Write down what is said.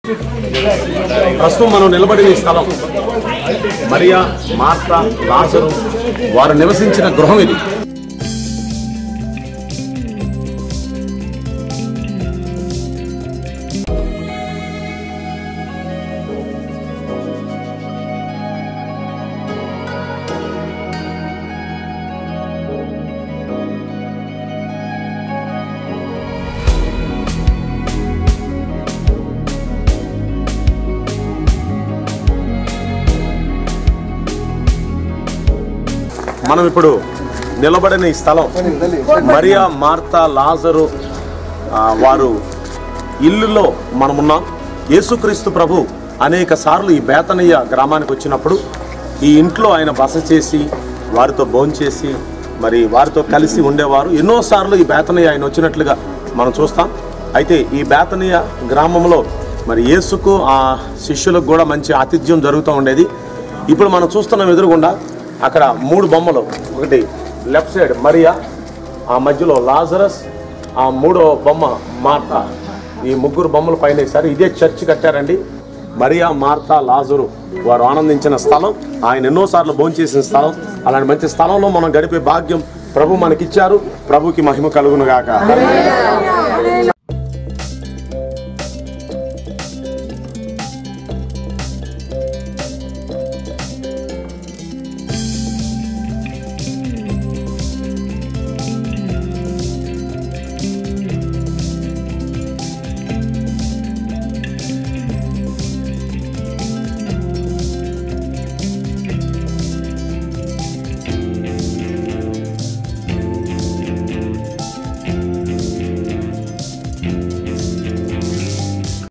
ప్రస్తుతం మనం నిలబడిన ఈ స్థలం మరియా మార్తా లాజరు వారు నివసించిన గృహం ఇది మనం ఇప్పుడు నిలబడిన ఈ స్థలం మరియా మార్తా లాజరు ఆ, వారు ఇల్లులో మనమున్నాం యేసుక్రీస్తు ప్రభు అనేక సార్లు ఈ బేతనయ్య గ్రామానికి వచ్చినప్పుడు ఈ ఇంట్లో ఆయన బస చేసి వారితో భోంచేసి మరి వారితో కలిసి ఉండేవారు ఎన్నోసార్లు ఈ బేతనయ్య ఆయన వచ్చినట్లుగా మనం చూస్తాం అయితే ఈ బేతనయ్య గ్రామంలో మరి యేసుకు ఆ శిష్యులకు కూడా మంచి ఆతిథ్యం జరుగుతూ ఉండేది ఇప్పుడు మనం చూస్తున్నాం ఎదురుగుండా అక్కడ మూడు బొమ్మలు ఒకటి లెఫ్ట్ సైడ్ మరియా ఆ మధ్యలో లాజరస్ ఆ మూడో బొమ్మ మార్తా ఈ ముగ్గురు బొమ్మలు పైన వేశారు ఇదే చర్చ్ కట్టారండి మరియా మార్తా లాజరు వారు ఆనందించిన స్థలం ఆయన ఎన్నోసార్లు భోంచేసిన స్థలం అలాంటి మంచి స్థలంలో మనం గడిపే భాగ్యం ప్రభు మనకిచ్చారు ప్రభుకి మహిమ కలుగును గాక